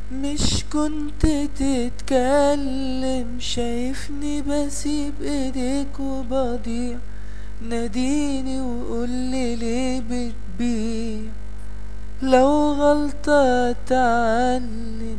مش كنت تتكلم شايفني بسيب ايديك وبضيع ناديني وقولي ليه بتبيع لو غلطة اتعلم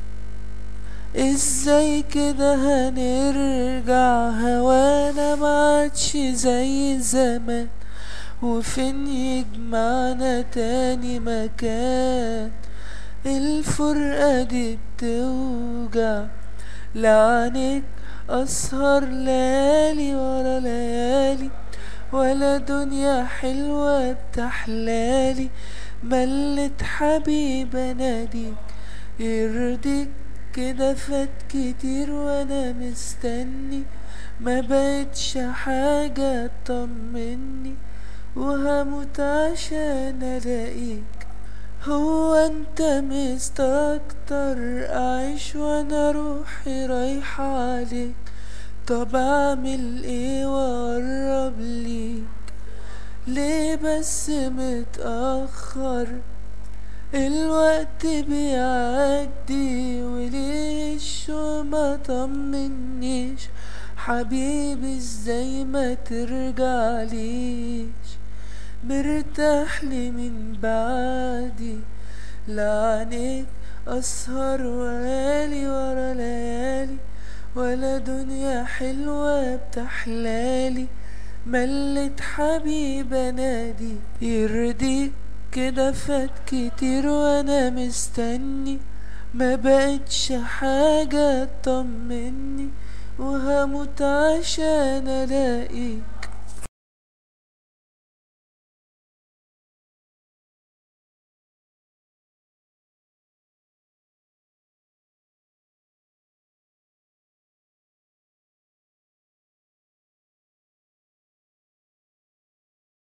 ازاي كده هنرجع هوانا معادش زي زمان وفين يجمعنا تاني مكان الفرقة دي بتوجع لعنك أسهر ليالي ورا ليالي ولا دنيا حلوة بتحلالي ملت حبيب اناديك يرضيك كده فات كتير وانا مستني ما بقتش حاجة تطمني وهموت عشان الاقيك هو انت مستكتر اعيش وانا روحي رايحة عليك طب اعمل ايه واقرب ليك ليه بس متأخر الوقت بيعدي وليش وما طمنيش حبيبي ازاي ما ترجع ليش مرتاح لي من بعدي لعنيك اسهر وليالي ورا ليالي ولا دنيا حلوة بتحلالي ملت حبيب انادي يرضيك كده فات كتير وانا مستني ما بقتش حاجة تطمني وهموت عشان الاقيك